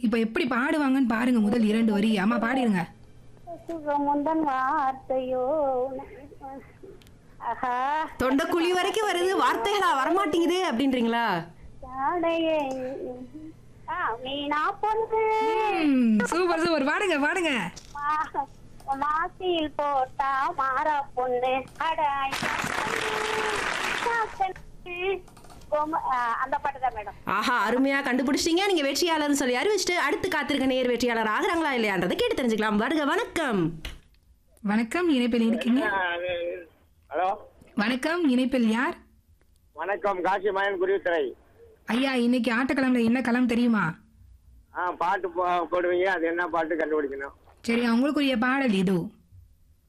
இப்ப எப்படி பாடுவாங்கன்னு பாருங்க முதல் இரண்டு வரி அம்மா பாடிருங்க சுகமுந்தன் வார்த்தையோ ஆஹா தொண்டைக்குழி வரைக்கும் வருது வார்த்தைகளா வரமாட்டேங்குது அப்படின்றீங்களா சாடையே ஆ மீனா பொண்ணு ம், சூப்பர் சூப்பர் பாடுங்க பாடுங்க மா- மாசியில் போட்டா மாறா பொண்ணு அடாய் அந்த பாட்டு தான் மேடம் ஆஹா அருமையா கண்டுபிடிச்சிட்டீங்க நீங்க வெற்றியாளர்னு சொல்லி அறிவிச்சுட்டு அடுத்து காத்திருக்க நேர் வெற்றியாளர் ஆகுறாங்களா இல்லையான்றதை கேட்டு தெரிஞ்சுக்கலாம் வருக வணக்கம் வணக்கம் இணைப்பில் இருக்கீங்க ஹலோ வணக்கம் இணைப்பில் யார் வணக்கம் காசி மயன் குருவித்துறை ஐயா இன்னைக்கு ஆட்டக்கிழமைல என்ன களம் தெரியுமா ஆ பாட்டு போ- போடுவீங்க அது என்ன பாட்டு கண்டுபிடிக்கணும் சரி உங்களுக்குரிய பாடல் இதோ